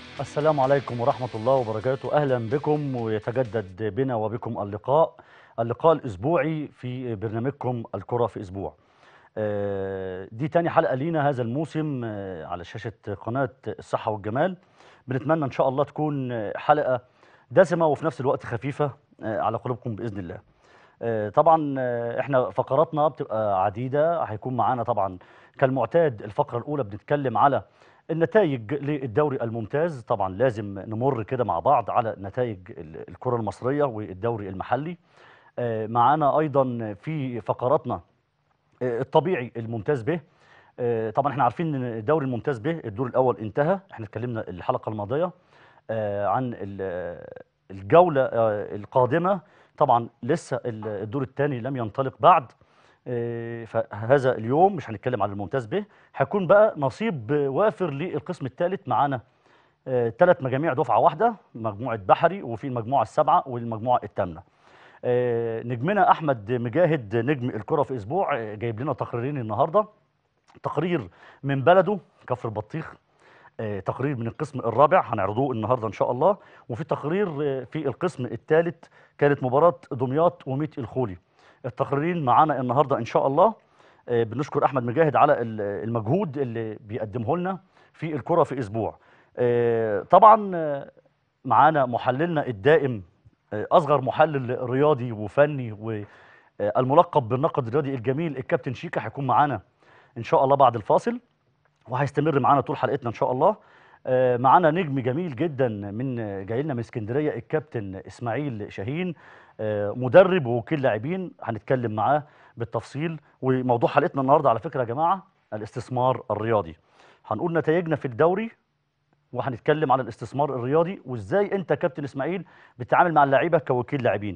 السلام عليكم ورحمة الله وبركاته أهلا بكم ويتجدد بنا وبكم اللقاء اللقاء الأسبوعي في برنامجكم الكرة في أسبوع آه، دي تاني حلقة لينا هذا الموسم آه، على شاشة قناة الصحة والجمال بنتمنى إن شاء الله تكون آه، حلقة دسمة وفي نفس الوقت خفيفة آه، على قلوبكم بإذن الله آه، طبعا آه، احنا فقراتنا بتبقى عديدة هيكون معانا طبعا كالمعتاد الفقرة الأولى بنتكلم على النتائج للدوري الممتاز طبعا لازم نمر كده مع بعض على نتائج ال- الكرة المصرية والدوري المحلي آه، معانا أيضا في فقراتنا آه، الطبيعي الممتاز به آه، طبعا احنا عارفين ان الدوري الممتاز به الدور الاول انتهى احنا اتكلمنا الحلقه الماضيه آه، عن ال- الجوله آه، القادمه طبعا لسه ال- الدور الثاني لم ينطلق بعد آه، فهذا اليوم مش هنتكلم عن الممتاز به هيكون بقى نصيب وافر للقسم الثالث معانا ثلاث مجاميع دفعه واحده مجموعه بحري وفي المجموعه السابعه والمجموعه الثامنه آه، نجمنا احمد مجاهد نجم الكره في اسبوع آه، جايب لنا تقريرين النهارده تقرير من بلده كفر البطيخ آه، تقرير من القسم الرابع هنعرضوه النهارده ان شاء الله وفي تقرير آه، في القسم الثالث كانت مباراه دمياط وميت الخولي التقريرين معانا النهارده ان شاء الله آه، بنشكر احمد مجاهد على ال- المجهود اللي بيقدمه لنا في الكره في اسبوع آه، طبعا آه، معانا محللنا الدائم آه، اصغر محلل رياضي وفني والملقب بالنقد الرياضي الجميل الكابتن شيكا هيكون معانا ان شاء الله بعد الفاصل وهيستمر معانا طول حلقتنا ان شاء الله آه، معانا نجم جميل جدا من جاي لنا من اسكندريه الكابتن اسماعيل شاهين آه، مدرب ووكيل لاعبين هنتكلم معاه بالتفصيل وموضوع حلقتنا النهارده على فكره يا جماعه الاستثمار الرياضي هنقول نتائجنا في الدوري وهنتكلم على الاستثمار الرياضي وازاي انت كابتن اسماعيل بتتعامل مع اللعيبه كوكيل لاعبين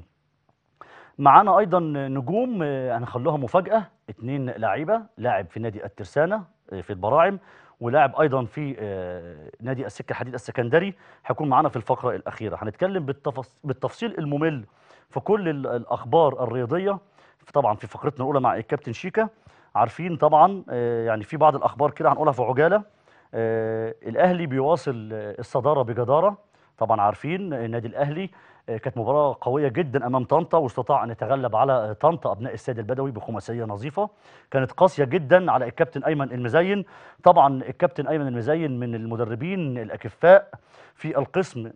معانا ايضا نجوم آه، هنخلوها مفاجاه اتنين لعيبه لاعب في نادي الترسانه آه، في البراعم ولاعب ايضا في آه، نادي السكه الحديد السكندري هيكون معانا في الفقره الاخيره هنتكلم بالتفص... بالتفصيل الممل في كل ال- الاخبار الرياضيه طبعا في فقرتنا الاولى مع الكابتن شيكا عارفين طبعا آه، يعني في بعض الاخبار كده هنقولها في عجاله آه، الاهلي بيواصل آه، الصداره بجداره طبعا عارفين آه، النادي الاهلي آه، كانت مباراه قويه جدا امام طنطا واستطاع ان يتغلب على آه، طنطا ابناء السيد البدوي بخماسيه نظيفه كانت قاسيه جدا على الكابتن ايمن المزين طبعا الكابتن ايمن المزين من المدربين الاكفاء في القسم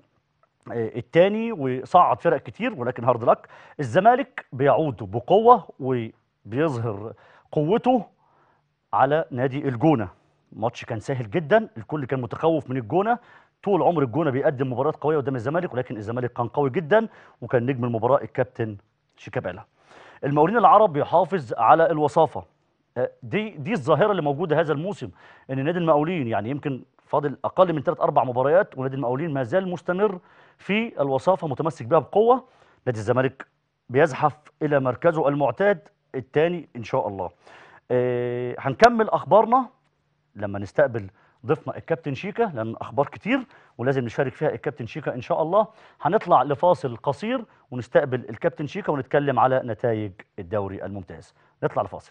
الثاني وصعد فرق كتير ولكن هارد لك الزمالك بيعود بقوه وبيظهر قوته على نادي الجونه ماتش كان سهل جدا الكل كان متخوف من الجونه طول عمر الجونه بيقدم مباريات قويه قدام الزمالك ولكن الزمالك كان قوي جدا وكان نجم المباراه الكابتن شيكابالا المقاولين العرب بيحافظ على الوصافه آه، دي دي الظاهره اللي موجوده هذا الموسم ان نادي المقاولين يعني يمكن فاضل اقل من ثلاث اربع مباريات ونادي المقاولين ما زال مستمر في الوصافه متمسك بها بقوه نادي الزمالك بيزحف الى مركزه المعتاد الثاني ان شاء الله آه، هنكمل اخبارنا لما نستقبل ضيفنا الكابتن شيكا لان اخبار كتير ولازم نشارك فيها الكابتن شيكا ان شاء الله هنطلع لفاصل قصير ونستقبل الكابتن شيكا ونتكلم على نتائج الدوري الممتاز نطلع لفاصل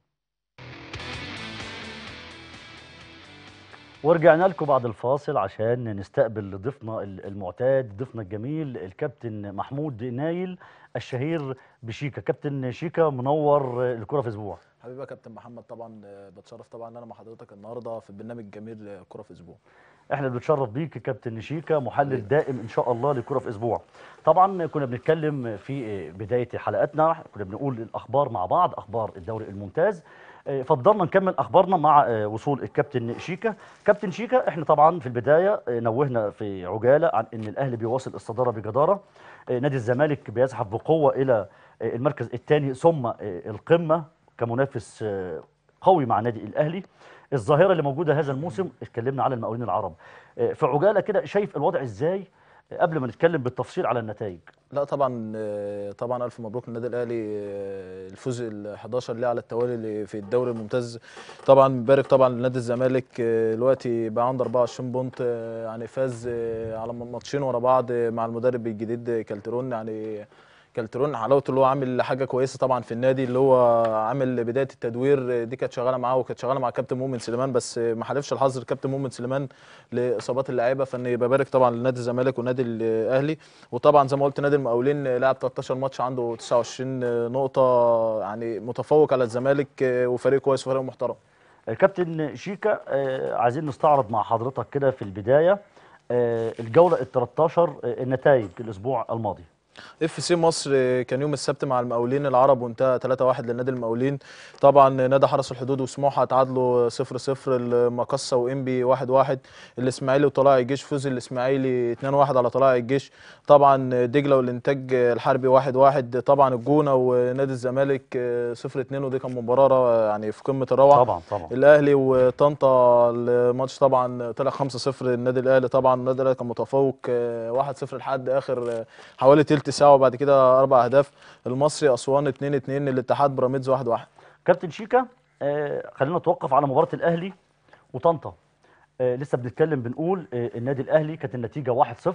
ورجعنا لكم بعد الفاصل عشان نستقبل ضيفنا ال- المعتاد ضيفنا الجميل الكابتن محمود نايل الشهير بشيكا كابتن شيكا منور الكرة في اسبوع حبيبي يا كابتن محمد طبعا آه، بتشرف طبعا ان انا مع حضرتك النهارده في البرنامج الجميل آه، كرة في اسبوع احنا بنتشرف بيك كابتن شيكا محلل دائم ان شاء الله لكرة في اسبوع طبعا كنا بنتكلم في بدايه حلقاتنا كنا بنقول الاخبار مع بعض اخبار الدوري الممتاز اه، فضلنا نكمل اخبارنا مع اه، وصول الكابتن شيكا كابتن شيكا احنا طبعا في البدايه اه، نوهنا في عجاله عن ان الاهلي بيواصل الصداره بجداره اه، نادي الزمالك بيزحف بقوه الى اه، المركز الثاني ثم اه، القمه كمنافس اه، قوي مع نادي الاهلي الظاهره اللي موجوده هذا الموسم اتكلمنا على المقاولين العرب آه، في عجاله كده شايف الوضع ازاي آه، قبل ما نتكلم بالتفصيل على النتائج لا طبعا آه، طبعا الف مبروك للنادي الاهلي آه، الفوز ال 11 ليه على التوالي اللي في الدوري الممتاز طبعا مبارك طبعا لنادي الزمالك آه، دلوقتي بقى عنده 24 بونت آه، يعني فاز آه، على ماتشين ورا بعض آه، مع المدرب الجديد آه، كالترون يعني كالترون حلاوته اللي هو عامل حاجه كويسه طبعا في النادي اللي هو عامل بدايه التدوير دي كانت شغاله معاه وكانت شغاله مع كابتن مؤمن سليمان بس ما حالفش الحظ الكابتن مؤمن سليمان لاصابات اللعيبه فاني ببارك طبعا لنادي الزمالك والنادي الاهلي وطبعا زي ما قلت نادي المقاولين لعب 13 ماتش عنده 29 نقطه يعني متفوق على الزمالك وفريق كويس وفريق محترم كابتن شيكا آه، عايزين نستعرض مع حضرتك كده في البدايه آه، الجوله ال 13 آه، النتائج الاسبوع الماضي اف سي مصر كان يوم السبت مع المقاولين العرب وانتهى 3-1 لنادي المقاولين طبعا نادي حرس الحدود وسموحه تعادلوا 0-0 المقصه وانبي 1-1 الاسماعيلي وطلائع الجيش فوز الاسماعيلي 2-1 على طلائع الجيش طبعا دجله والانتاج الحربي 1-1 طبعا الجونه ونادي الزمالك 0-2 ودي كان مباراه يعني في قمه الروعه طبعا طبعا الاهلي وطنطا الماتش طبعا طلع 5-0 النادي الاهلي طبعا النادي الاهلي كان متفوق 1-0 لحد اخر حوالي تلت ساعه وبعد كده اربع اهداف المصري اسوان 2-2 الاتحاد بيراميدز 1-1 كابتن شيكا آه، خلينا نتوقف على مباراه الاهلي وطنطا آه، لسه بنتكلم بنقول آه، النادي الاهلي كانت النتيجه 1-0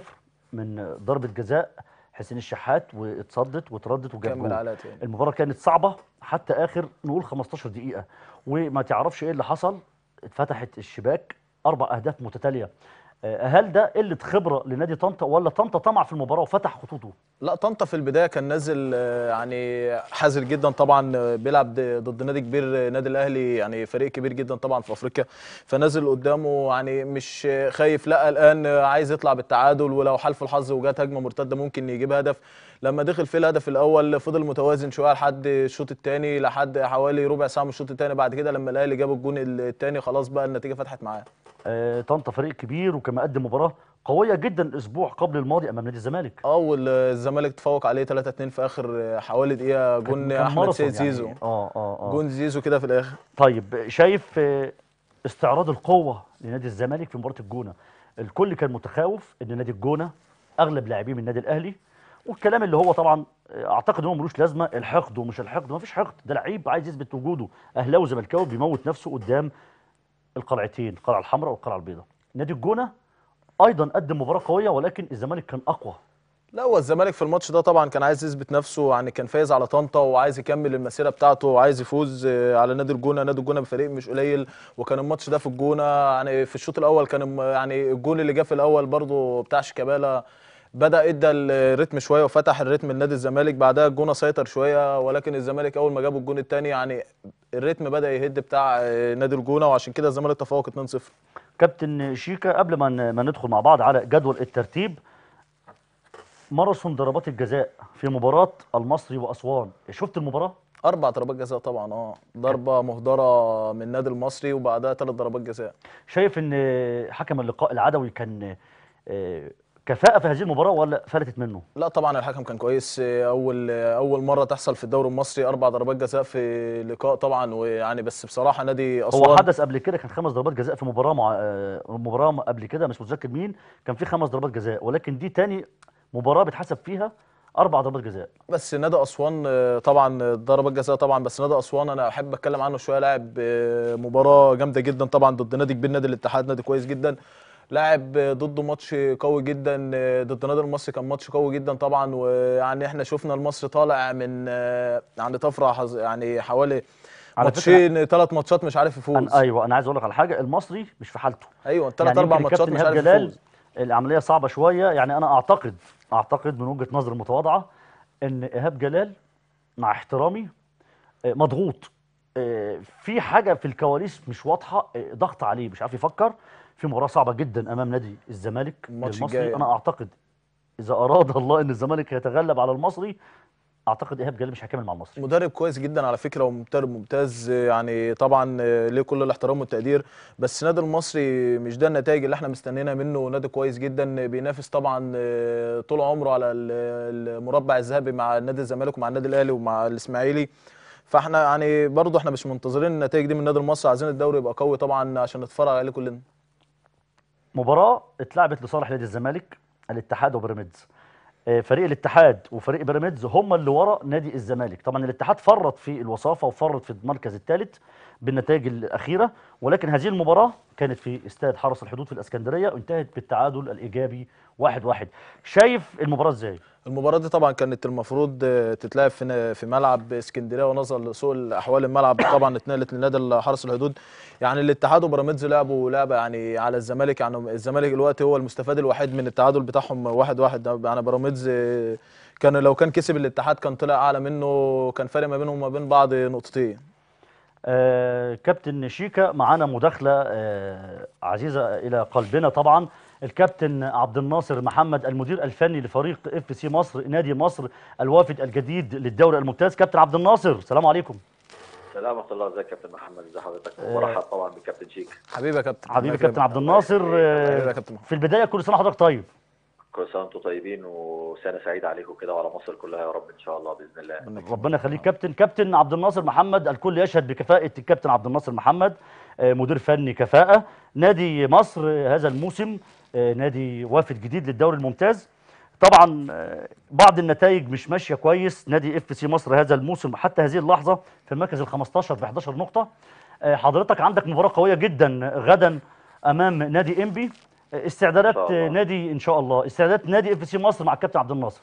من ضربه جزاء حسين الشحات واتصدت واتردت وجاب كمل جول على تاني المباراه كانت صعبه حتى اخر نقول 15 دقيقه وما تعرفش ايه اللي حصل اتفتحت الشباك اربع اهداف متتاليه آه، هل ده قله خبره لنادي طنطا ولا طنطا طمع في المباراه وفتح خطوطه لا طنطا في البدايه كان نازل آه، يعني حذر جدا طبعا آه، بيلعب ضد ضد نادي كبير آه، نادي الاهلي يعني فريق كبير جدا طبعا في افريقيا فنازل قدامه يعني مش آه، خايف لا الان عايز يطلع بالتعادل ولو حالف الحظ وجات هجمه مرتده ممكن يجيب هدف لما دخل في الهدف الاول فضل متوازن شويه لحد الشوط الثاني لحد حوالي ربع ساعه من الشوط الثاني بعد كده لما الاهلي جاب الجون الثاني خلاص بقى النتيجه فتحت معاه آه، طنطا فريق كبير وكان مقدم مباراه قويه جدا الاسبوع قبل الماضي امام نادي الزمالك اه والزمالك تفوق عليه 3 2 في اخر حوالي دقيقه جون كان احمد ماراثون سيد زيزو يعني. اه اه اه جون زيزو كده في الاخر طيب شايف آه، استعراض القوه لنادي الزمالك في مباراه الجونه الكل كان متخوف ان نادي الجونه اغلب لاعبيه من النادي الاهلي والكلام اللي هو طبعا آه، اعتقد ان هو ملوش لازمه الحقد ومش الحقد ما فيش حقد ده لعيب عايز يثبت وجوده اهلاوي وزملكاوي بيموت نفسه قدام القلعتين القلعه الحمراء والقلعه البيضاء نادي الجونه ايضا قدم مباراه قويه ولكن الزمالك كان اقوى لا هو الزمالك في الماتش ده طبعا كان عايز يثبت نفسه يعني كان فايز على طنطا وعايز يكمل المسيره بتاعته وعايز يفوز آه، على نادي الجونه نادي الجونه بفريق مش قليل وكان الماتش ده في الجونه يعني في الشوط الاول كان الم- يعني الجون اللي جه في الاول برضو بتاع شيكابالا بدا ادى الريتم شويه وفتح الريتم لنادي الزمالك بعدها الجونه سيطر شويه ولكن الزمالك اول ما جابوا الجون الثاني يعني الريتم بدا يهد بتاع آه، نادي الجونه وعشان كده الزمالك تفوق 2-0 كابتن شيكا قبل ما ن- ما ندخل مع بعض على جدول الترتيب ماراثون ضربات الجزاء في مباراه المصري واسوان شفت المباراه اربع ضربات جزاء طبعا اه ضربه مهدره من النادي المصري وبعدها ثلاث ضربات جزاء شايف ان حكم اللقاء العدوي كان آه، كفاءه في هذه المباراه ولا فلتت منه لا طبعا الحكم كان كويس اول اول مره تحصل في الدوري المصري اربع ضربات جزاء في لقاء طبعا ويعني بس بصراحه نادي هو اسوان حدث قبل كده كان خمس ضربات جزاء في مباراه مع آه، مباراه قبل كده مش متذكر مين كان في خمس ضربات جزاء ولكن دي تاني مباراه بيتحسب فيها اربع ضربات جزاء بس نادي اسوان آه، طبعا ضربات جزاء طبعا بس نادي اسوان انا احب اتكلم عنه شويه لاعب آه، مباراه جامده جدا طبعا ضد نادي كبير نادي الاتحاد نادي كويس جدا لاعب آه، ضده ماتش قوي جدا آه، ضد نادي المصري كان ماتش قوي جدا طبعا ويعني احنا شفنا المصري طالع من آه، يعني طفره حظ- يعني حوالي على ماتشين ثلاث ماتشات مش عارف يفوز أنا ايوه انا عايز اقول لك على حاجه المصري مش في حالته ايوه ثلاث يعني اربع يمكن ماتشات الكابتن مش إيهاب عارف جلال يفوز العمليه صعبه شويه يعني انا اعتقد اعتقد من وجهه نظري المتواضعه ان ايهاب جلال مع احترامي آه، مضغوط آه، في حاجه في الكواليس مش واضحه آه، ضغط عليه مش عارف يفكر في مباراه صعبه جدا امام نادي الزمالك الماتش المصري الجاي. انا اعتقد اذا اراد الله ان الزمالك يتغلب على المصري اعتقد ايهاب جلال مش هيكمل مع المصري مدرب كويس جدا على فكره ومدرب ممتاز يعني طبعا ليه كل الاحترام والتقدير بس النادي المصري مش ده النتائج اللي احنا مستنيينها منه نادي كويس جدا بينافس طبعا طول عمره على ال- المربع الذهبي مع نادي الزمالك ومع النادي الاهلي ومع الاسماعيلي فاحنا يعني برضه احنا مش منتظرين النتائج دي من النادي المصري عايزين الدوري يبقى قوي طبعا عشان نتفرج عليه كلنا مباراة اتلعبت لصالح نادي الزمالك الاتحاد وبيراميدز آه، فريق الاتحاد وفريق بيراميدز هم اللي ورا نادي الزمالك طبعا الاتحاد فرط في الوصافة وفرط في المركز الثالث بالنتائج الأخيرة ولكن هذه المباراة كانت في استاد حرس الحدود في الإسكندرية وانتهت بالتعادل الإيجابي واحد واحد شايف المباراة ازاي؟ المباراة دي طبعا كانت المفروض آه، تتلعب في في ملعب اسكندرية ونظرا لسوء الأحوال الملعب طبعا اتنقلت لنادي حرس الحدود يعني الاتحاد وبيراميدز لعبوا لعبة يعني على الزمالك يعني الزمالك دلوقتي هو المستفاد الوحيد من التعادل بتاعهم واحد واحد يعني بيراميدز آه، كان لو كان كسب الاتحاد كان طلع أعلى منه كان فارق ما بينهم وما بين بعض نقطتين آه كابتن شيكا معانا مداخلة آه عزيزة إلى قلبنا طبعا الكابتن عبد الناصر محمد المدير الفني لفريق اف سي مصر نادي مصر الوافد الجديد للدوري الممتاز كابتن عبد الناصر السلام عليكم السلام ورحمه الله ازيك يا كابتن محمد ازي حضرتك ومرحب طبعا بالكابتن شيك حبيبي يا كابتن حبيبي الله كابتن يكرمك. عبد الناصر حبيبي يا آه كابتن محمد. في البداية كل سنة حضرتك طيب كل سنه وانتم طيبين وسنه سعيده عليكم كده وعلى مصر كلها يا رب ان شاء الله باذن الله ربنا يكرمك. ربنا يخليك كابتن كابتن عبد الناصر محمد الكل يشهد بكفاءة الكابتن عبد الناصر محمد آه، مدير فني كفاءة نادي مصر آه، هذا الموسم آه، نادي وافد جديد للدوري الممتاز طبعا آه، بعض النتائج مش ماشيه كويس نادي اف سي مصر هذا الموسم حتى هذه اللحظه في المركز ال 15 ب 11 نقطه آه، حضرتك عندك مباراه قويه جدا غدا امام نادي انبي آه، استعدادات إن شاء الله. آه، نادي ان شاء الله استعدادات نادي اف سي مصر مع الكابتن عبد الناصر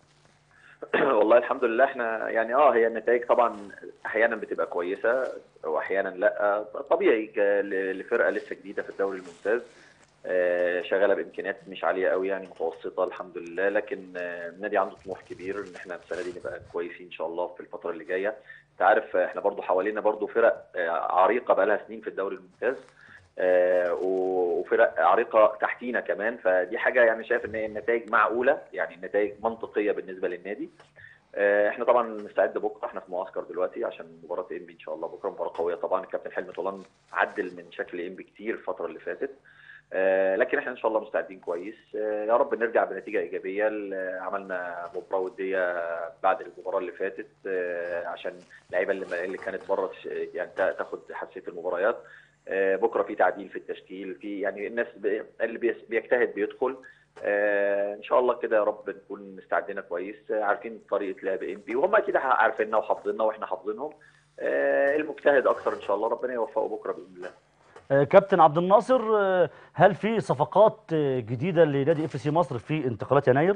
والله الحمد لله احنا يعني اه هي النتائج طبعا احيانا بتبقى كويسه واحيانا لا طبيعي ك- ل- لفرقه لسه جديده في الدوري الممتاز آه، شغاله بامكانيات مش عاليه قوي يعني متوسطه الحمد لله لكن آه، النادي عنده طموح كبير ان احنا السنه دي نبقى كويسين ان شاء الله في الفتره اللي جايه انت عارف آه، احنا برضو حوالينا برضو فرق آه، عريقه بقى لها سنين في الدوري الممتاز آه، و- وفرق عريقه تحتينا كمان فدي حاجه يعني شايف ان هي النتائج معقوله يعني النتائج منطقيه بالنسبه للنادي آه، احنا طبعا مستعد بكره احنا في معسكر دلوقتي عشان مباراه انبي ان شاء الله بكره مباراه قويه طبعا الكابتن حلمي طولان عدل من شكل انبي كتير الفتره اللي فاتت آه، لكن احنا ان شاء الله مستعدين كويس آه، يا رب نرجع بنتيجه ايجابيه ل- عملنا مباراه وديه بعد المباراه اللي فاتت آه، عشان اللعيبه اللي اللي كانت بره تش- يعني تا- تاخد حساسيه المباريات آه، بكره في تعديل في التشكيل في يعني الناس ب- اللي بيس- بيجتهد بيدخل آه، ان شاء الله كده يا رب نكون مستعدين كويس آه، عارفين طريقه لعب انبي وهم اكيد عارفيننا وحافظيننا واحنا حافظينهم آه، المجتهد اكتر ان شاء الله ربنا يوفقه بكره باذن الله آه، كابتن عبد الناصر آه، هل في صفقات آه، جديده لنادي اف سي مصر في انتقالات يناير؟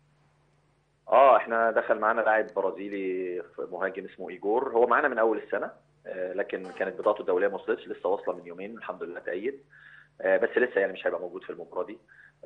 اه احنا دخل معانا لاعب برازيلي مهاجم اسمه ايجور هو معانا من اول السنه آه، لكن كانت بطاقته الدوليه ما وصلتش لسه واصله من يومين الحمد لله تأيد آه، بس لسه يعني مش هيبقى موجود في المباراه دي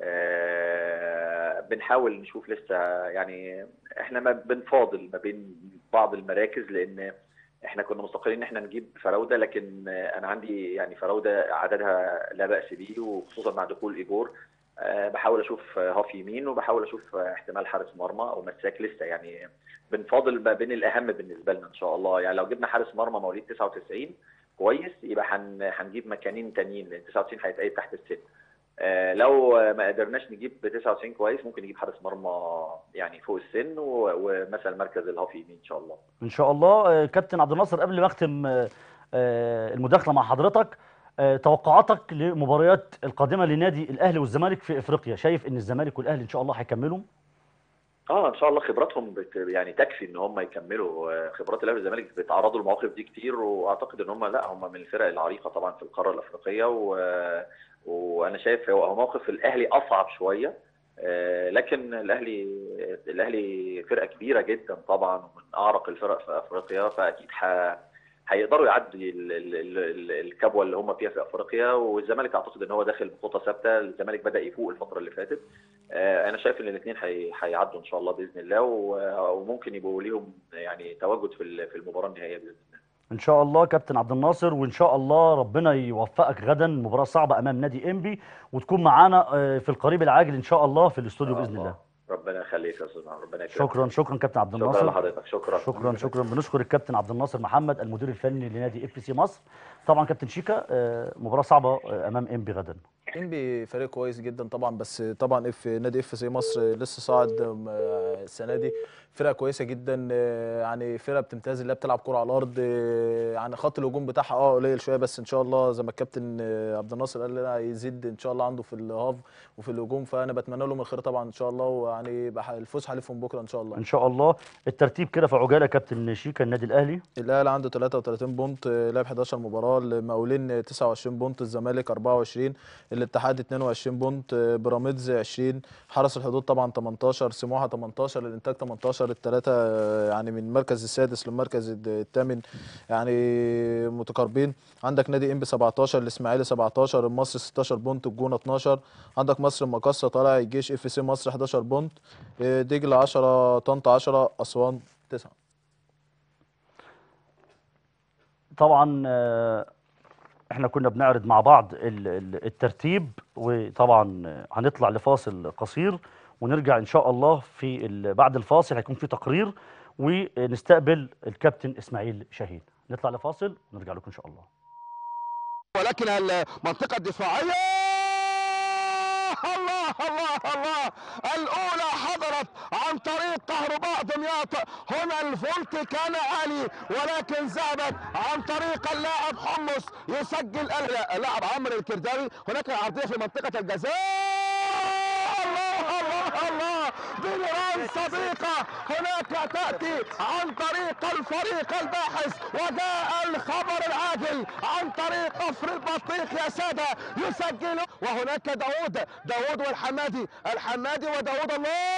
آه، بنحاول نشوف لسه يعني احنا ما بنفاضل ما بين بعض المراكز لان احنا كنا مستقرين ان احنا نجيب فراوده لكن آه، انا عندي يعني فراوده عددها لا باس به وخصوصا مع دخول ايجور آه، بحاول اشوف آه، هاف يمين وبحاول اشوف آه، احتمال حارس مرمى او مساك لسه يعني بنفاضل ما بين الاهم بالنسبه لنا ان شاء الله يعني لو جبنا حارس مرمى مواليد 99 كويس يبقى هن- هنجيب مكانين تانيين لان 99 هيتقيد تحت السن آه، لو آه، ما قدرناش نجيب ب 99 كويس ممكن نجيب حارس مرمى يعني فوق السن و- ومثلا مركز الهاف يمين ان شاء الله ان شاء الله آه، كابتن عبد الناصر قبل ما اختم آه، آه، المداخله مع حضرتك آه، توقعاتك لمباريات القادمه لنادي الاهلي والزمالك في افريقيا شايف ان الزمالك والاهلي ان شاء الله هيكملوا اه ان شاء الله خبراتهم بت يعني تكفي ان هم يكملوا آه، خبرات الاهلي والزمالك بيتعرضوا للمواقف دي كتير واعتقد ان هم لا هم من الفرق العريقه طبعا في القاره الافريقيه و... وانا شايف هو هو موقف الاهلي اصعب شويه آه، لكن الاهلي الاهلي فرقه كبيره جدا طبعا ومن اعرق الفرق في افريقيا فاكيد ح... هيقدروا يعدوا ال- ال- ال- ال- الكبوه اللي هم فيها في افريقيا والزمالك اعتقد ان هو داخل بخطه ثابته الزمالك بدا يفوق الفتره اللي فاتت آه، انا شايف ان الاثنين هيعدوا ان شاء الله باذن الله و- وممكن يبقوا ليهم يعني تواجد في ال- في المباراه النهائيه باذن الله ان شاء الله كابتن عبد الناصر وان شاء الله ربنا يوفقك غدا مباراه صعبه امام نادي انبي وتكون معانا آه، في القريب العاجل ان شاء الله في الاستوديو باذن الله ربنا يخليك يا استاذ محمد، ربنا يكرمك شكرا شكرا كابتن عبد شكرا الناصر لحضرتك شكرا شكرا شكرا بنشكر الكابتن عبد الناصر محمد المدير الفني لنادي اف سي مصر طبعا كابتن شيكا آه، مباراه صعبه آه، امام انبي غدا انبي فريق كويس جدا طبعا بس طبعا اف نادي اف سي مصر لسه صاعد م- السنه دي فرقه كويسه جدا آه، يعني فرقه بتمتاز اللي هي بتلعب كوره على الارض آه، يعني خط الهجوم بتاعها اه قليل شويه بس ان شاء الله زي ما الكابتن آه، عبد الناصر قال لنا هيزيد ان شاء الله عنده في الهاف وفي الهجوم فانا بتمنى لهم الخير طبعا ان شاء الله ويعني يبقى الفوز حليفهم بكره ان شاء الله ان شاء الله الترتيب كده في عجاله كابتن شيكا النادي الاهلي الاهلي عنده 33 بونت آه، لعب 11 مباراه المقاولين 29 بونت الزمالك 24 الاتحاد 22 بونت آه، بيراميدز 20 حرس الحدود طبعا 18 سموحه 18 الانتاج 18 الثلاثه يعني من المركز السادس للمركز الد- الثامن يعني متقاربين عندك نادي انبي 17 الاسماعيلي 17 المصري 16 بونت الجونه 12 عندك مصر المقاصه طالع الجيش اف سي مصر 11 بونت آه، دجله 10 طنطا 10 اسوان 9 طبعا آه، احنا كنا بنعرض مع بعض ال- ال- الترتيب وطبعا آه، هنطلع لفاصل قصير ونرجع ان شاء الله في ال- بعد الفاصل هيكون في تقرير ونستقبل الكابتن اسماعيل شاهين نطلع لفاصل ونرجع لكم ان شاء الله ولكن المنطقة الدفاعية الله الله الله الأولى حضرت عن طريق كهرباء دمياط هنا الفولت كان عالي ولكن ذهبت عن طريق اللاعب حمص يسجل اللاعب عمرو الكرداوي هناك عرضية في منطقة الجزاء الله الله الله بنيران صديقة هناك تأتي عن طريق الفريق الباحث وجاء الخبر العاجل عن طريق كفر البطيخ يا سادة يسجل وهناك داود داود والحمادي الحمادي وداود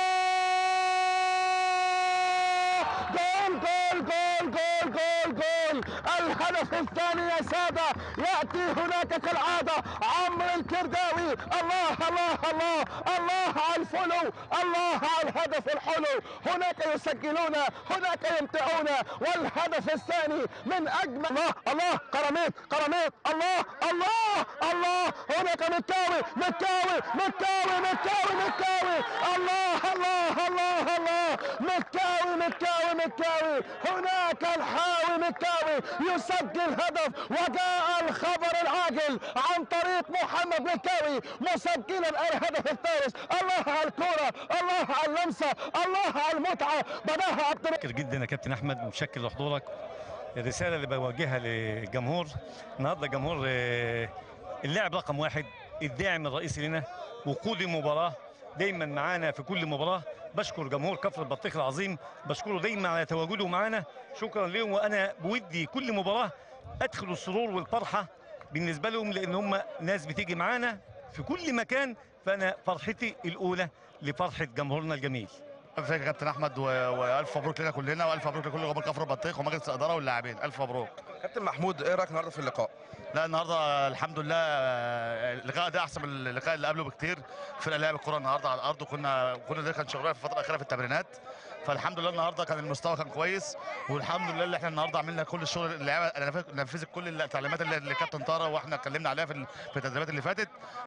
الله جول جول جول جول جول الهدف الثاني يا سادة يأتي هناك كالعادة عمرو الكرداوي الله الله الله الله على الفولو الله على الهدف الحلو هناك يسجلون هناك يمتعون والهدف الثاني من أجمل الله الله قراميط قراميط الله الله الله هناك مكاوي مكاوي مكاوي مكاوي مكاوي الله الله الله الله مكاوي مكاوي مكاوي هناك الحاوي مكاوي يسجل هدف وجاء الخبر العاجل عن طريق محمد مكاوي مسجلا الهدف الثالث الله على الكرة الله على اللمسة الله على المتعة بداها عبد متشكر جدا يا كابتن احمد متشكر لحضورك الرساله اللي بوجهها للجمهور النهارده الجمهور آه، اللاعب رقم واحد الداعم الرئيسي لنا وقود المباراه دايما معانا في كل مباراه بشكر جمهور كفر البطيخ العظيم بشكره دايما على تواجده معانا شكرا لهم وانا بودي كل مباراه ادخل السرور والفرحه بالنسبه لهم لان هم ناس بتيجي معانا في كل مكان فانا فرحتي الاولى لفرحه جمهورنا الجميل ازيك يا كابتن احمد و... والف مبروك لنا كلنا والف مبروك لكل جمهور كفر البطيخ ومجلس الاداره واللاعبين الف مبروك كابتن محمود ايه رايك النهارده في اللقاء؟ لا النهارده الحمد لله آه، اللقاء ده احسن من اللقاء اللي قبله بكتير فرقه لعب الكره النهارده على الارض وكنا كنا ده كان شغلنا في الفتره الاخيره في التمرينات فالحمد لله النهارده كان المستوى كان كويس والحمد لله اللي احنا النهارده عملنا كل الشغل اللعيبه نفذ- نفذت كل التعليمات اللي اللي كابتن طارق واحنا اتكلمنا عليها في ال- في التدريبات اللي فاتت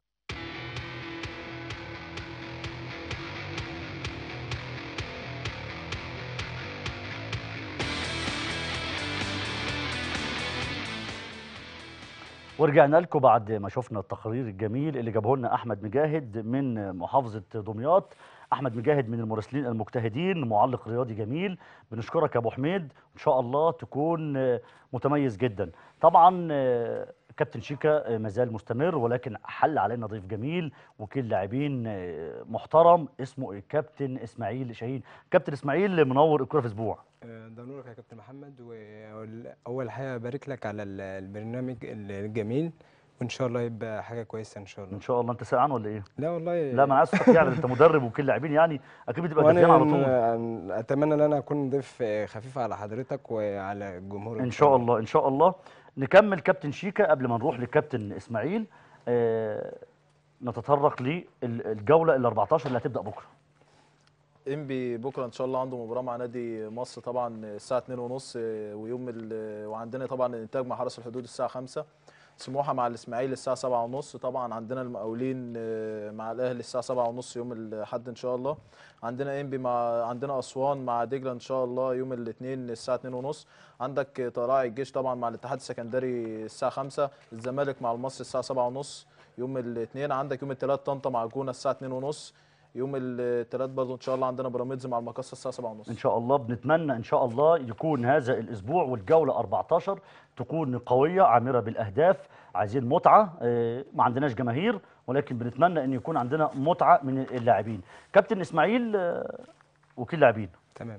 ورجعنا لكم بعد ما شفنا التقرير الجميل اللي جابه لنا احمد مجاهد من محافظه دمياط احمد مجاهد من المراسلين المجتهدين معلق رياضي جميل بنشكرك يا ابو حميد ان شاء الله تكون آه، متميز جدا طبعا آه، كابتن شيكا آه، مازال مستمر ولكن حل علينا ضيف جميل وكيل لاعبين آه، محترم اسمه الكابتن اسماعيل شاهين كابتن اسماعيل منور الكره في اسبوع ده نورك يا كابتن محمد واول حاجه ابارك لك على ال- البرنامج الجميل وان شاء الله يبقى حاجه كويسه ان شاء الله ان شاء الله انت سقعان ولا ايه لا والله لا ما انا عايز صوتك يعني انت مدرب وكيل لاعبين يعني اكيد بتبقى وانا دافيان على طول ن- اتمنى ان انا اكون ضيف خفيف على حضرتك وعلى الجمهور ان شاء الله ان شاء الله نكمل كابتن شيكا قبل ما نروح لكابتن اسماعيل آه نتطرق للجوله ال 14 اللي هتبدا بكره انبي بكره ان شاء الله عنده مباراه مع نادي مصر طبعا الساعه 2:30 ويوم ال- وعندنا طبعا الانتاج مع حرس الحدود الساعه 5 سموحه مع الاسماعيلي الساعه 7:30 طبعا عندنا المقاولين آه، مع الاهلي الساعه 7:30 يوم الاحد ان شاء الله عندنا انبي مع عندنا اسوان مع دجله ان شاء الله يوم الاثنين الساعه 2:30 عندك طلائع الجيش طبعا مع الاتحاد السكندري الساعه 5 الزمالك مع المصري الساعه 7:30 يوم الاثنين عندك يوم الثلاث طنطا مع الجونه الساعه 2:30 يوم الثلاث برضه ان شاء الله عندنا بيراميدز مع المقصه الساعه 7:30 ان شاء الله بنتمنى ان شاء الله يكون هذا الاسبوع والجوله 14 تكون قويه عامره بالاهداف عايزين متعه آه، ما عندناش جماهير ولكن بنتمنى ان يكون عندنا متعه من اللاعبين كابتن اسماعيل آه، وكيل لاعبين تمام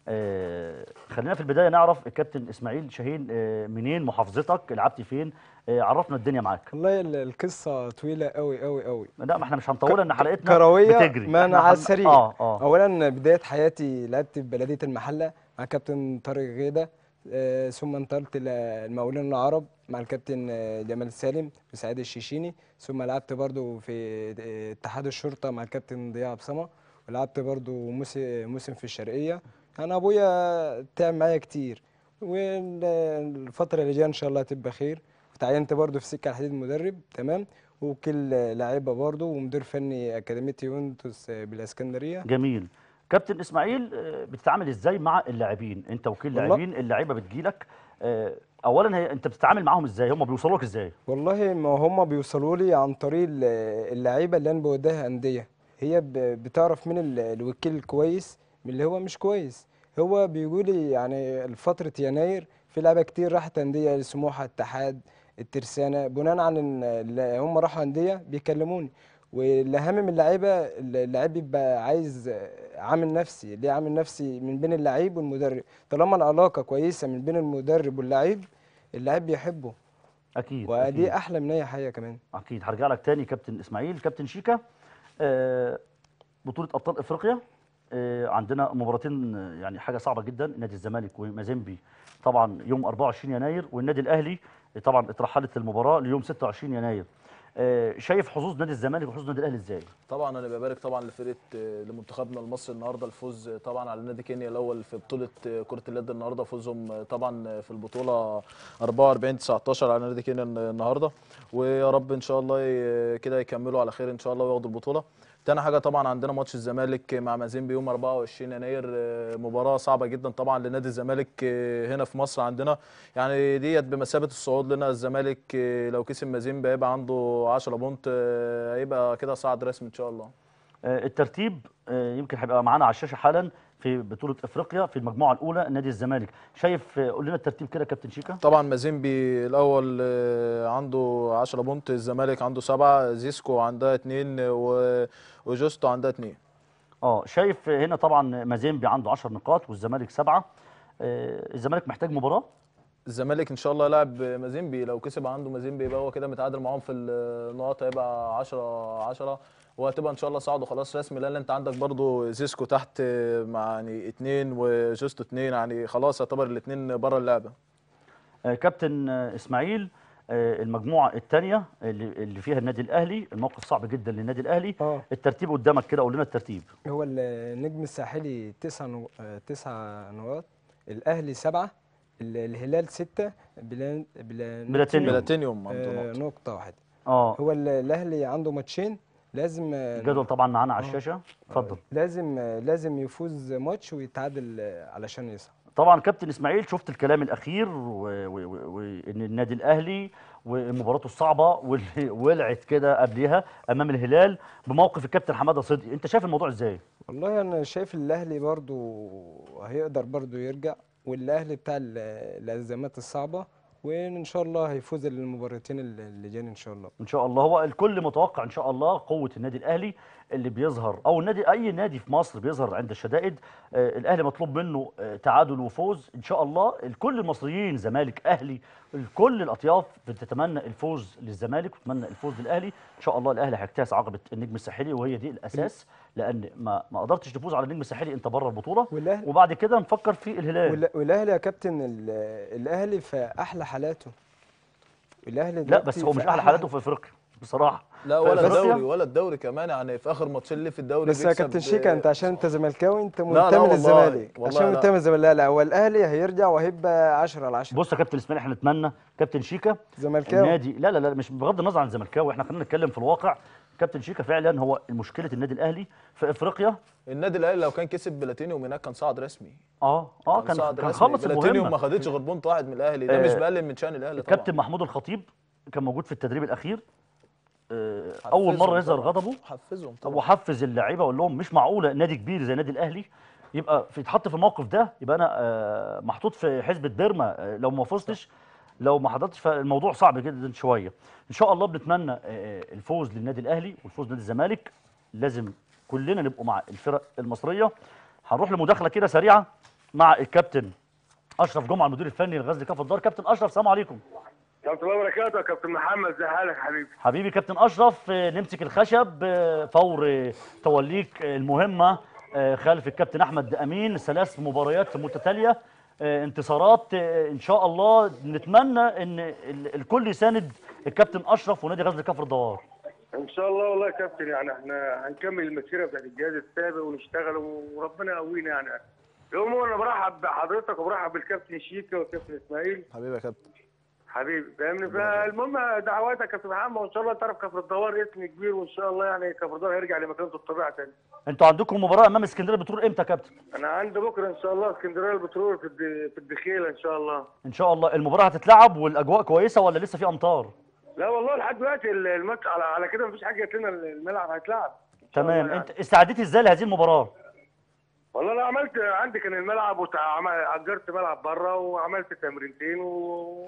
آه، خلينا في البدايه نعرف الكابتن اسماعيل شاهين آه، منين محافظتك لعبت فين آه، عرفنا الدنيا معاك والله ال- القصه طويله قوي قوي قوي لا ما احنا مش هنطولها ان حلقتنا كرويه بتجري ما انا إحنا على هن- السريع اه اه اولا بدايه حياتي لعبت في بلديه المحله مع كابتن طارق غيده آه، ثم انتقلت للمقاولين العرب مع الكابتن آه، جمال سالم وسعيد الشيشيني ثم لعبت برضو في آه، اتحاد الشرطه مع الكابتن ضياء عبسمه ولعبت برضو موسم موسم في الشرقيه يعني ابويا تعب معايا كتير والفتره اللي جايه ان شاء الله هتبقى خير وتعينت برضو في سكه الحديد مدرب تمام وكل لاعيبه برضو ومدير فني اكاديميه يوفنتوس آه، بالاسكندريه جميل كابتن اسماعيل آه، بتتعامل ازاي مع اللاعبين انت وكيل والله- لاعبين اللعيبه بتجيلك آه، اولا هي انت بتتعامل معاهم ازاي هم بيوصلوا لك ازاي والله ما هم بيوصلوا لي عن طريق ال- اللعيبه اللي انا بوديها انديه هي ب- بتعرف مين ال- الوكيل الكويس من اللي هو مش كويس هو بيقول لي يعني فتره يناير في لعيبه كتير راحت انديه سموحه اتحاد الترسانه بناء على ان ال- هم راحوا انديه بيكلموني والاهم من اللعيبه اللعيب بيبقى عايز عامل نفسي ليه عامل نفسي من بين اللعيب والمدرب طالما العلاقه كويسه من بين المدرب واللعيب اللعيب بيحبه اكيد ودي أكيد. احلى من اي حاجه كمان اكيد هرجع لك تاني كابتن اسماعيل كابتن شيكا آه، بطوله ابطال افريقيا آه، عندنا مباراتين آه، يعني حاجه صعبه جدا نادي الزمالك ومازيمبي طبعا يوم 24 يناير والنادي الاهلي طبعا اترحلت المباراه ليوم 26 يناير آه، شايف حظوظ نادي الزمالك وحظوظ نادي الاهلي ازاي طبعا انا ببارك طبعا لفرقه آه، لمنتخبنا المصري النهارده الفوز آه، طبعا على نادي كينيا الاول في بطوله آه، كره اليد النهارده فوزهم آه، طبعا آه، في البطوله 44 19 على نادي كينيا الن- النهارده ويا رب ان شاء الله ي- كده يكملوا على خير ان شاء الله وياخدوا البطوله تاني حاجه طبعا عندنا ماتش الزمالك مع مازيمبي يوم 24 يناير آه، مباراه صعبه جدا طبعا لنادي الزمالك آه، هنا في مصر عندنا يعني ديت بمثابه الصعود لنا الزمالك آه، لو كسب مازيمبي هيبقى عنده 10 بونت آه، هيبقى كده صعد رسمي ان شاء الله آه، الترتيب آه، يمكن هيبقى معانا على الشاشه حالا في بطوله افريقيا في المجموعه الاولى نادي الزمالك شايف آه، قول لنا الترتيب كده كابتن شيكا طبعا مازيمبي الاول آه، عنده 10 بونت الزمالك عنده سبعة زيسكو عندها اتنين و- وجوستو عندها اتنين اه شايف هنا طبعا مازيمبي عنده 10 نقاط والزمالك سبعه آه، الزمالك محتاج مباراه الزمالك ان شاء الله يلعب مازيمبي لو كسب عنده مازيمبي يبقى هو كده متعادل معاهم في النقاط هيبقى 10 10 وهتبقى ان شاء الله صعدوا خلاص رسمي لان انت عندك برضو زيسكو تحت آه، مع يعني اتنين وجوستو اتنين يعني خلاص يعتبر الاتنين بره اللعبه آه، كابتن آه، اسماعيل آه، المجموعه الثانيه اللي اللي فيها النادي الاهلي الموقف صعب جدا للنادي الاهلي اه الترتيب قدامك كده قول لنا الترتيب هو النجم الساحلي تسع نو... آه، تسع نقاط الاهلي سبعه ال- الهلال سته بلا... بلا... بلاتينيوم. بلاتينيوم عنده آه نقطه نقطه واحده اه هو ال- الاهلي عنده ماتشين لازم آه، الجدول طبعا معانا على آه. الشاشه اتفضل لازم آه، لازم يفوز ماتش ويتعادل آه، علشان يصعد طبعا كابتن اسماعيل شفت الكلام الاخير وان و... و... وإن النادي الاهلي ومباراته الصعبه واللي ولعت كده قبلها امام الهلال بموقف الكابتن حماده صدقي انت شايف الموضوع ازاي والله انا شايف الاهلي برضو هيقدر برضو يرجع والاهلي بتاع ال- الازمات الصعبه وان شاء الله هيفوز المباراتين اللي جايين ان شاء الله ان شاء الله هو الكل متوقع ان شاء الله قوه النادي الاهلي اللي بيظهر او النادي اي نادي في مصر بيظهر عند الشدائد آه الاهلي مطلوب منه آه تعادل وفوز ان شاء الله الكل المصريين زمالك اهلي الكل الاطياف بتتمنى الفوز للزمالك وتتمنى الفوز للاهلي ان شاء الله الاهلي هيجتاز عقبه النجم الساحلي وهي دي الاساس لان ما ما قدرتش تفوز على النجم الساحلي انت بره البطوله والاهلي وبعد كده نفكر في الهلال وال- والاهلي يا كابتن ال- الاهلي في احلى حالاته الاهلي لا دلوقتي بس هو في مش احلى أحلى- حالاته في افريقيا بصراحه لا في ولا أفريقيا؟ الدوري ولا الدوري كمان يعني في اخر ماتشين اللي في الدوري بس يا بيكسب، كابتن شيكا آه، انت عشان انت زملكاوي انت لا منتمي والله، للزمالك والله عشان لا. منتمي للزمالك لا لا هو الاهلي هيرجع وهيبقى 10 على 10 بص يا كابتن اسماعيل احنا نتمنى كابتن شيكا زملكاوي النادي لا لا لا مش بغض النظر عن الزملكاوي احنا خلينا نتكلم في الواقع كابتن شيكا فعلا هو مشكله النادي الاهلي في افريقيا النادي الاهلي لو كان كسب بلاتينيوم هناك كان صعد رسمي اه اه كان صعد كان رسمي. خلص بلاتينيوم ما المهمه خدتش غير بونت واحد من الاهلي ده آه، مش بقلل من شان الاهلي طبعا الكابتن محمود الخطيب كان موجود في التدريب الاخير آه، حفزهم اول مره يظهر طبعاً. غضبه حفزهم طبعا وحفز اللعيبه وقال لهم مش معقوله نادي كبير زي نادي الاهلي يبقى في يتحط في الموقف ده يبقى انا آه، محطوط في حزب بيرما آه، لو ما فزتش لو ما حضرتش فالموضوع صعب جدا شويه ان شاء الله بنتمنى آه، الفوز للنادي الاهلي والفوز لنادي الزمالك لازم كلنا نبقوا مع الفرق المصريه هنروح لمداخله كده سريعه مع الكابتن اشرف جمعه المدير الفني لغزل كفر الدار كابتن اشرف السلام عليكم كابتن الله وبركاته يا كابتن محمد زي حالك حبيبي حبيبي كابتن اشرف آه، نمسك الخشب آه، فور آه، توليك آه، المهمه آه، خلف الكابتن احمد امين ثلاث مباريات متتاليه آه، انتصارات آه، ان شاء الله نتمنى ان ال- الكل يساند الكابتن اشرف ونادي غزل كفر الدوار ان شاء الله والله يا كابتن يعني احنا هنكمل المسيره بتاعت الجهاز السابق ونشتغل وربنا يقوينا يعني يوم انا برحب بحضرتك وبرحب بالكابتن شيكا والكابتن اسماعيل حبيبي يا كابتن حبيبي فاهمني فالمهم دعواتك يا كابتن محمد وان شاء الله تعرف كفر الدوار اسم كبير وان شاء الله يعني كفر الدوار هيرجع لمكانته الطبيعي تاني انتوا عندكم مباراه امام اسكندريه بترول امتى يا كابتن انا عندي بكره ان شاء الله اسكندريه البترول في الد- في الدخيله ان شاء الله ان شاء الله المباراه هتتلعب والاجواء كويسه ولا لسه في امطار لا والله لحد دلوقتي الماتش على على كده مفيش حاجه جت لنا الملعب هيتلعب إن شاء الله تمام يعني. انت استعديت ازاي لهذه المباراه والله انا عملت عندي كان الملعب واجرت ملعب بره وعملت تمرينتين و...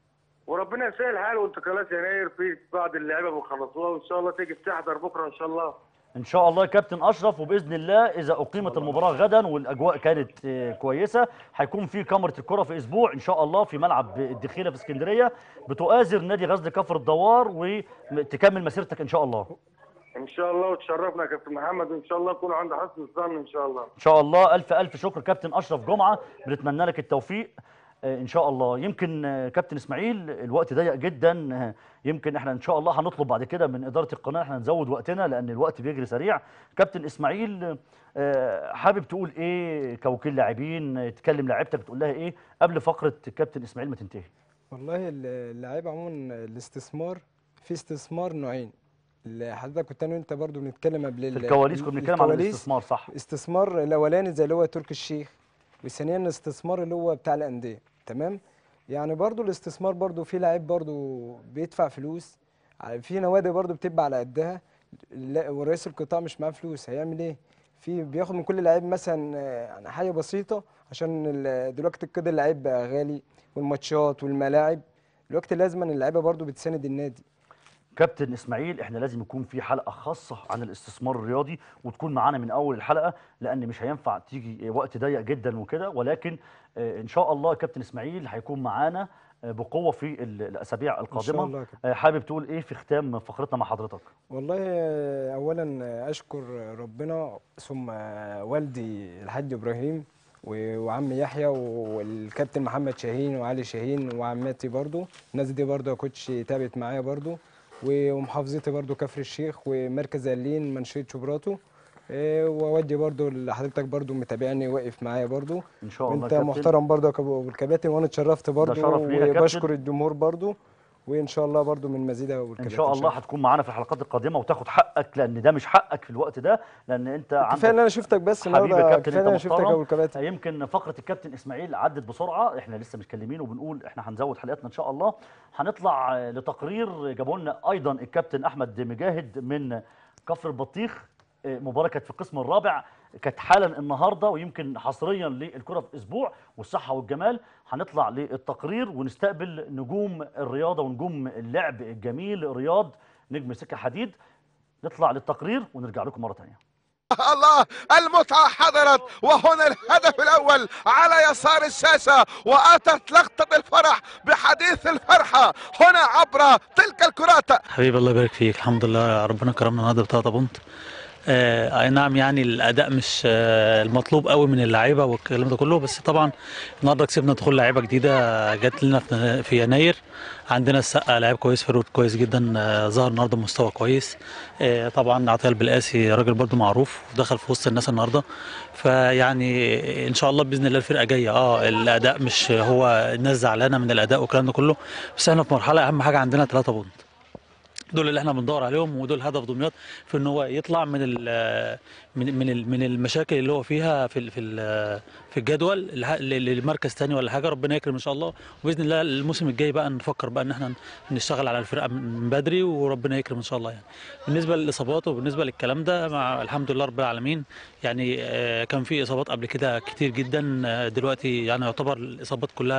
وربنا يسهل حاله وانتقالات يناير في بعض اللعيبه بنخلصوها وان شاء الله تيجي تحضر بكره ان شاء الله ان شاء الله يا كابتن اشرف وباذن الله اذا اقيمت المباراه غدا والاجواء كانت آه، كويسه هيكون في كاميرا الكره في اسبوع ان شاء الله في ملعب الدخيله في اسكندريه بتؤازر نادي غزل كفر الدوار وتكمل مسيرتك ان شاء الله ان شاء الله وتشرفنا يا كابتن محمد وان شاء الله نكون عند حسن الظن ان شاء الله ان شاء الله الف الف شكر كابتن اشرف جمعه بنتمنى لك التوفيق آه، ان شاء الله يمكن آه، كابتن اسماعيل الوقت ضيق جدا آه، يمكن احنا ان شاء الله هنطلب بعد كده من اداره القناه احنا نزود وقتنا لان الوقت بيجري سريع كابتن اسماعيل آه، حابب تقول ايه كوكيل لاعبين آه، تكلم لاعيبتك تقول لها ايه قبل فقره كابتن اسماعيل ما تنتهي والله ال- اللعيبه عموما الاستثمار في استثمار نوعين اللي حضرتك كنت انا وانت برضو بنتكلم قبل في ال- الكواليس كنا بنتكلم عن الكواليس. الاستثمار صح استثمار الاولاني زي اللي هو تركي الشيخ وثانيا الاستثمار اللي هو بتاع الانديه تمام يعني برضو الاستثمار برضو في لعيب برضو بيدفع فلوس ع- في نوادي برضو بتبقى على قدها لا- ورئيس القطاع مش معاه فلوس هيعمل ايه في بياخد من كل لعيب مثلا آه، يعني حاجه بسيطه عشان ال- دلوقتي كده اللعيب بقى غالي والماتشات والملاعب دلوقتي لازما اللعيبه برضو بتساند النادي كابتن اسماعيل احنا لازم يكون في حلقه خاصه عن الاستثمار الرياضي وتكون معانا من اول الحلقه لان مش هينفع تيجي وقت ضيق جدا وكده ولكن آه، ان شاء الله كابتن اسماعيل هيكون معانا آه، بقوه في ال- الاسابيع ان شاء القادمه الله كده آه، حابب تقول ايه في ختام فقرتنا مع حضرتك والله آه، اولا آه، اشكر ربنا ثم آه، والدي الحاج ابراهيم و- وعم يحيى والكابتن محمد شاهين وعلي شاهين وعماتي برضو الناس دي برضو يا كوتش تابت معايا برضو و- ومحافظتي برضو كفر الشيخ ومركز اللين منشيه شبراته آه، واودي برضو لحضرتك برضو متابعني واقف معايا برضو ان شاء الله وانت كابتن. محترم برضو يا كابو- والكباتن وانا اتشرفت برضو شرف لينا يا كابتن. وبشكر الجمهور برضو وان شاء الله برضو من مزيد ان والكباتن شاء الله هتكون معانا في الحلقات القادمه وتاخد حقك لان ده مش حقك في الوقت ده لان انت كفايه ان عندك انا شفتك بس حبيبي يا النهارده كابتن كفايه انت ان انا شفتك يا محترم ابو الكباتن يمكن فقره الكابتن اسماعيل عدت بسرعه احنا لسه متكلمين وبنقول احنا هنزود حلقاتنا ان شاء الله هنطلع آه، لتقرير جابوا لنا ايضا الكابتن احمد مجاهد من كفر البطيخ آه، مباراه كانت في القسم الرابع كانت حالا النهارده ويمكن حصريا للكره في اسبوع والصحه والجمال هنطلع للتقرير ونستقبل نجوم الرياضه ونجوم اللعب الجميل رياض نجم سكه حديد نطلع للتقرير ونرجع لكم مره ثانيه الله المتعة حضرت وهنا الهدف الأول على يسار الشاشة وأتت لقطة الفرح بحديث الفرحة هنا عبر تلك الكرات حبيبي الله يبارك فيك الحمد لله ربنا كرمنا النهارده بتلاتة بونت آه اي نعم يعني الاداء مش آه المطلوب قوي من اللعيبه والكلام ده كله بس طبعا النهارده كسبنا دخول لعيبه جديده جت لنا في, في يناير عندنا السقا لعيب كويس فيرود كويس جدا آه ظهر النهارده بمستوى كويس آه طبعا عطيه البلقاسي راجل برضو معروف ودخل في وسط الناس النهارده فيعني ان شاء الله باذن الله الفرقه جايه اه الاداء مش هو الناس زعلانه من الاداء والكلام ده كله بس احنا في مرحله اهم حاجه عندنا 3 بونت دول اللي احنا بندور عليهم ودول هدف دمياط في ان هو يطلع من ال من من ال- من المشاكل اللي هو فيها في ال- في ال- في الجدول الح- ل- لمركز تاني ولا حاجه ربنا يكرم ان شاء الله وباذن الله الموسم الجاي بقى نفكر بقى ان احنا نشتغل على الفرقه من بدري وربنا يكرم ان شاء الله يعني بالنسبه للاصابات وبالنسبه للكلام ده مع الحمد لله رب العالمين يعني آه، كان في اصابات قبل كده كتير جدا آه، دلوقتي يعني يعتبر الاصابات كلها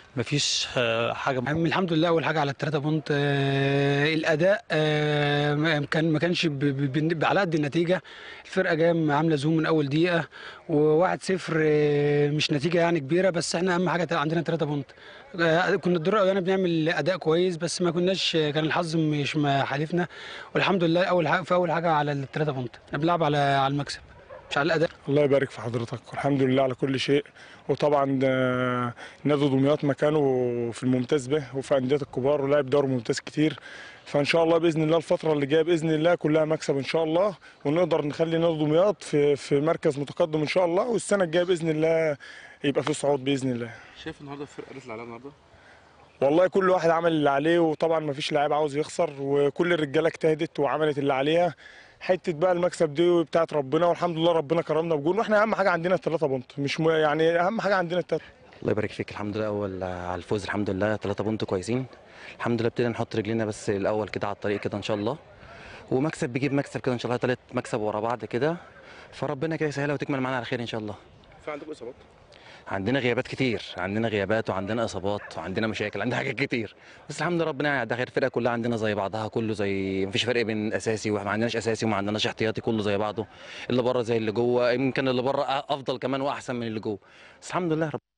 مفيش آه، حاجه عم الحمد لله اول حاجه على الثلاثه بونت آه الاداء آه ما كان ما كانش ب- ب- ب- على قد النتيجه الفرقه جايه عامله زوم من اول دقيقه وواحد صفر آه مش نتيجه يعني كبيره بس احنا اهم حاجه عندنا ثلاثه بونت آه كنا الدور الاولاني بنعمل اداء كويس بس ما كناش كان الحظ مش ما حالفنا والحمد لله اول حاجه في اول حاجه على الثلاثه بونت احنا بنلعب على على المكسب مش على الاداء الله يبارك في حضرتك والحمد لله على كل شيء وطبعا آه، نادي دمياط مكانه في الممتاز به وفي انديه الكبار ولعب دوري ممتاز كتير فان شاء الله باذن الله الفتره اللي جايه باذن الله كلها مكسب ان شاء الله ونقدر نخلي نادي دمياط في في مركز متقدم ان شاء الله والسنه الجايه باذن الله يبقى في صعود باذن الله شايف النهارده الفرقه اللي عليها النهارده والله كل واحد عمل اللي عليه وطبعا ما فيش لاعب عاوز يخسر وكل الرجاله اجتهدت وعملت اللي عليها حته بقى المكسب دي بتاعت ربنا والحمد لله ربنا كرمنا بجون واحنا اهم حاجه عندنا الثلاثه بونت مش م... يعني اهم حاجه عندنا الثلاثه الله يبارك فيك الحمد لله اول على الفوز الحمد لله ثلاثة بونت كويسين الحمد لله ابتدينا نحط رجلينا بس الاول كده على الطريق كده ان شاء الله ومكسب بيجيب مكسب كده ان شاء الله ثلاث مكسب ورا بعض كده فربنا كده يسهلها وتكمل معانا على خير ان شاء الله في عندكم اصابات عندنا غيابات كتير عندنا غيابات وعندنا اصابات وعندنا مشاكل عندنا حاجات كتير بس الحمد لله ربنا يعني ده خير الفرقه كلها عندنا زي بعضها كله زي مفيش فرق بين اساسي وما عندناش اساسي وما عندناش احتياطي كله زي بعضه اللي بره زي اللي جوه يمكن اللي بره افضل كمان واحسن من اللي جوه بس الحمد لله رب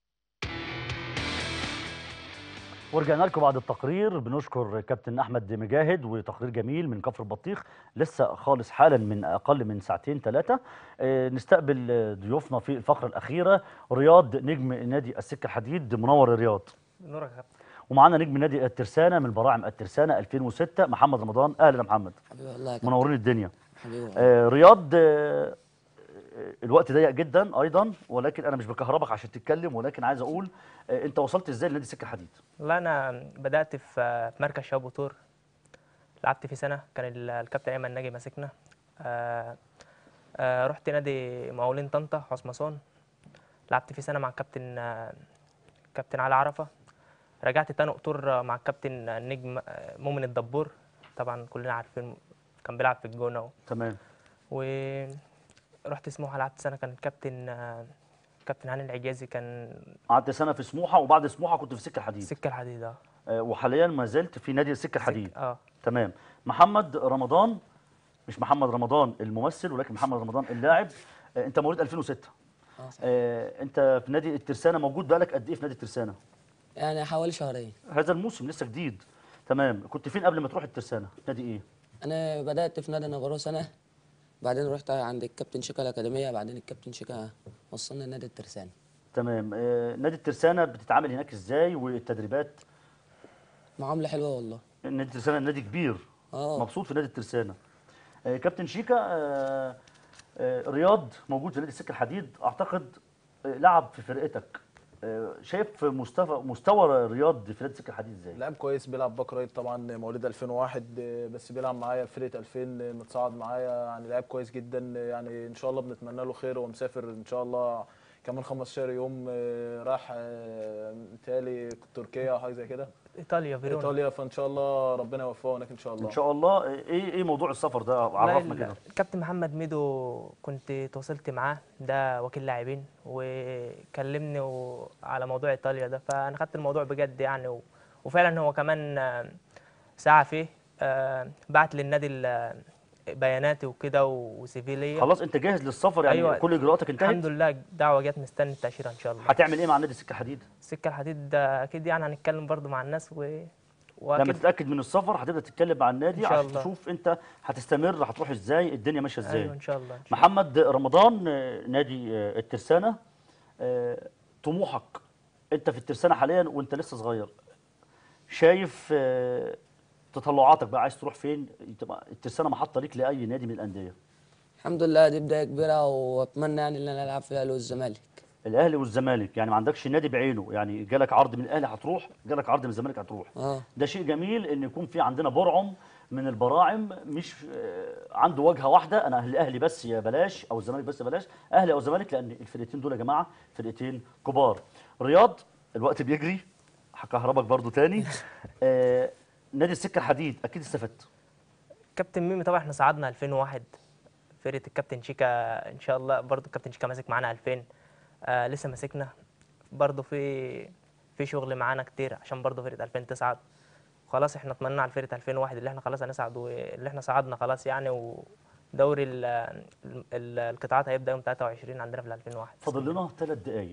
ورجعنا لكم بعد التقرير بنشكر كابتن احمد مجاهد وتقرير جميل من كفر البطيخ لسه خالص حالا من اقل من ساعتين ثلاثه نستقبل آه، ضيوفنا في الفقره الاخيره رياض نجم نادي السكه الحديد منور الرياض نورك يا كابتن ومعانا نجم نادي الترسانه من براعم الترسانه 2006 محمد رمضان اهلا يا محمد حبيبي والله يا كابتن منورين الدنيا حبيبي والله. آه رياض آه آه، الوقت ضيق جدا ايضا ولكن انا مش بكهربك عشان تتكلم ولكن عايز اقول آه انت وصلت ازاي لنادي السكه الحديد والله انا بدات في في مركز شباب وطور لعبت في سنه كان ال- الكابتن ايمن ناجي ماسكنا آه آه رحت نادي مقاولين طنطا حسمصان لعبت في سنه مع الكابتن آه كابتن علي عرفه رجعت تاني قطور مع الكابتن النجم آه، مؤمن الدبور طبعا كلنا عارفين كان بيلعب في الجونه و- تمام ورحت سموحه لعبت سنه كان الكابتن آه، كابتن هاني العجازي كان قعدت سنه في سموحه وبعد سموحه كنت في السكه الحديد السكه الحديد اه آه وحاليا ما زلت في نادي السكه الحديد اه تمام محمد رمضان مش محمد رمضان الممثل ولكن محمد رمضان اللاعب آه انت مواليد 2006 اه صح. آه انت في نادي الترسانه موجود بقالك قد ايه في نادي الترسانه يعني حوالي شهرين هذا الموسم لسه جديد تمام كنت فين قبل ما تروح الترسانه نادي ايه انا بدات في نادي نافارو سنه بعدين رحت عند الكابتن شيكا الاكاديميه بعدين الكابتن شيكا وصلنا نادي الترسانه تمام آه نادي الترسانه بتتعامل هناك ازاي والتدريبات معامله حلوه والله نادي الترسانه نادي كبير اه مبسوط في نادي الترسانه آه كابتن شيكا آه آه رياض موجود في نادي السكه الحديد اعتقد آه لعب في فرقتك آه شايف مستوى مستوى رياض في نادي السكه الحديد ازاي لاعب كويس بيلعب باك رايت طبعا مواليد 2001 آه، بس بيلعب معايا في فرقه 2000 آه، متصاعد معايا يعني لاعب كويس جدا آه، يعني ان شاء الله بنتمنى له خير ومسافر ان شاء الله كمان 15 يوم آه، راح آه، متهيألي تركيا او حاجه زي كده ايطاليا فيرونا ايطاليا فان شاء الله ربنا يوفقه هناك ان شاء الله ان شاء الله آه، ايه ايه موضوع السفر ده والله عرفنا ال- كده الكابتن محمد ميدو كنت تواصلت معاه ده وكيل لاعبين وكلمني و- على موضوع ايطاليا ده فانا خدت الموضوع بجد يعني و... وفعلا هو كمان آه، ساعه فيه آه، بعت للنادي ال- بياناتي وكده وسيفيليا خلاص انت جاهز للسفر يعني أيوة. كل اجراءاتك انتهت الحمد لله الدعوه جت مستني التاشيره ان شاء الله هتعمل ايه مع نادي السكه الحديد السكه الحديد ده اكيد يعني هنتكلم برضو مع الناس و... لما واكيد تتاكد من السفر هتبدا تتكلم مع النادي إن شاء عشان الله. تشوف انت هتستمر هتروح ازاي الدنيا ماشيه ازاي ايوه ان شاء الله محمد رمضان آه، نادي آه، الترسانه آه، طموحك انت في الترسانه حاليا وانت لسه صغير شايف آه، تطلعاتك بقى عايز تروح فين تبقى الترسانه محطه ليك لاي نادي من الانديه الحمد لله دي بدايه كبيره واتمنى يعني ان انا العب في الاهلي والزمالك الاهلي والزمالك يعني ما عندكش نادي بعينه يعني جالك عرض من الاهلي هتروح جالك عرض من الزمالك هتروح اه ده شيء جميل ان يكون في عندنا برعم من البراعم مش آه، عنده واجهه واحده انا الاهلي بس يا بلاش او الزمالك بس يا بلاش اهلي او الزمالك لان الفرقتين دول يا جماعه فرقتين كبار رياض الوقت بيجري هكهربك برضو تاني آه نادي السكه الحديد اكيد استفدت كابتن ميمي طبعا احنا صعدنا 2001 فرقه الكابتن شيكا ان شاء الله برضو الكابتن شيكا ماسك معانا 2000 آه لسه ماسكنا برضو في في شغل معانا كتير عشان برضه فرقه 2000 تصعد خلاص احنا اطمنا على فرقه 2001 اللي احنا خلاص هنصعد واللي احنا صعدنا خلاص يعني ودوري ال- ال- ال- القطاعات هيبدا يوم 23 عندنا في ال 2001 فاضل لنا ثلاث دقايق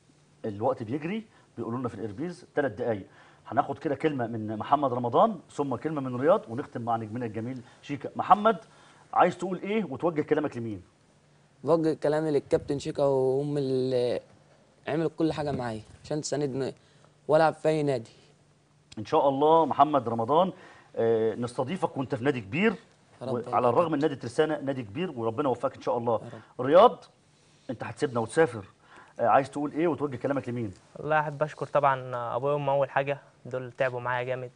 الوقت بيجري بيقولوا لنا في الاربيز ثلاث دقايق هناخد كده كلمه من محمد رمضان ثم كلمه من رياض ونختم مع نجمنا الجميل شيكا محمد عايز تقول ايه وتوجه كلامك لمين بوجه كلامي للكابتن شيكا وهم اللي عملوا كل حاجه معايا عشان تساندني والعب في اي نادي ان شاء الله محمد رمضان آه، نستضيفك وانت في نادي كبير يا رب على الرغم ان نادي ترسانة نادي كبير وربنا يوفقك ان شاء الله رياض انت هتسيبنا وتسافر آه، عايز تقول ايه وتوجه كلامك لمين والله احب اشكر طبعا ابويا وامي اول حاجه دول تعبوا معايا جامد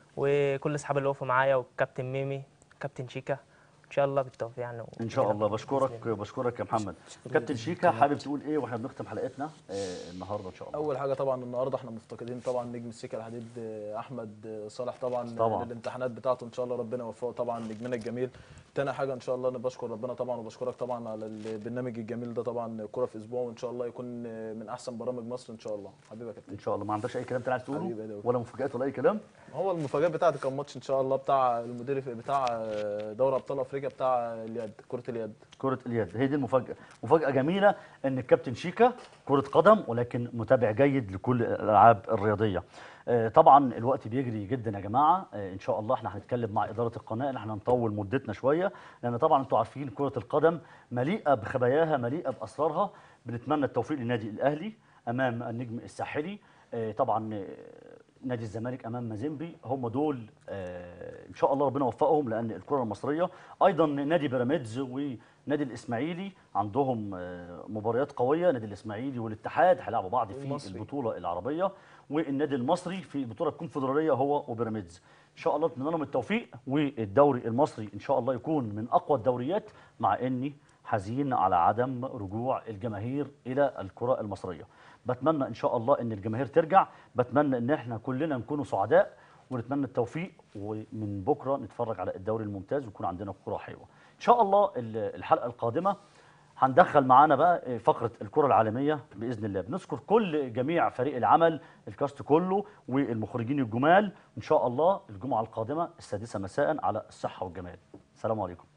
وكل اصحابي اللي وقفوا معايا والكابتن ميمي كابتن شيكا ان شاء الله بالتوفيق يعني ان شاء الله بشكرك بشكرك يا محمد كابتن شيكا حابب تقول ايه واحنا بنختم حلقتنا آه، النهارده ان شاء الله اول حاجه طبعا النهارده احنا مفتقدين طبعا نجم السكه الحديد آه، احمد آه، صالح طبعا طبعاً. الامتحانات بتاعته ان شاء الله ربنا يوفقه طبعا نجمنا الجميل تاني حاجه ان شاء الله انا بشكر ربنا طبعا وبشكرك طبعا على البرنامج الجميل ده طبعا كره في اسبوع وان شاء الله يكون آه، من احسن برامج مصر ان شاء الله حبيبي يا كابتن ان شاء الله ما عندكش اي كلام تاني عايز حبيبي يا تقوله داود. ولا مفاجآت ولا اي كلام هو المفاجاه بتاعتي كان ماتش ان شاء الله بتاع المدير بتاع آه، دوري ابطال افريقيا بتاع اليد كره اليد كرة اليد هي دي المفاجأة مفاجأة جميلة ان الكابتن شيكا كرة قدم ولكن متابع جيد لكل الالعاب الرياضية آه، طبعا الوقت بيجري جدا يا جماعة آه، ان شاء الله احنا هنتكلم مع إدارة القناة ان احنا نطول مدتنا شوية لان طبعا انتوا عارفين كرة القدم مليئة بخباياها مليئة باسرارها بنتمنى التوفيق للنادي الاهلي امام النجم الساحلي آه، طبعا آه، نادي الزمالك امام مازيمبي هم دول آه، ان شاء الله ربنا يوفقهم لان الكره المصريه ايضا نادي بيراميدز ونادي الاسماعيلي عندهم آه، مباريات قويه نادي الاسماعيلي والاتحاد هيلعبوا بعض في والمصري. البطوله العربيه والنادي المصري في البطوله الكونفدراليه هو وبيراميدز ان شاء الله نتمنى لهم التوفيق والدوري المصري ان شاء الله يكون من اقوى الدوريات مع اني حزين على عدم رجوع الجماهير الى الكره المصريه بتمنى ان شاء الله ان الجماهير ترجع بتمنى ان احنا كلنا نكونوا سعداء ونتمنى التوفيق ومن بكره نتفرج على الدوري الممتاز ويكون عندنا كره حلوه ان شاء الله ال- الحلقه القادمه هندخل معانا بقى فقره الكره العالميه باذن الله بنذكر كل جميع فريق العمل الكاست كله والمخرجين الجمال ان شاء الله الجمعه القادمه السادسه مساء على الصحه والجمال السلام عليكم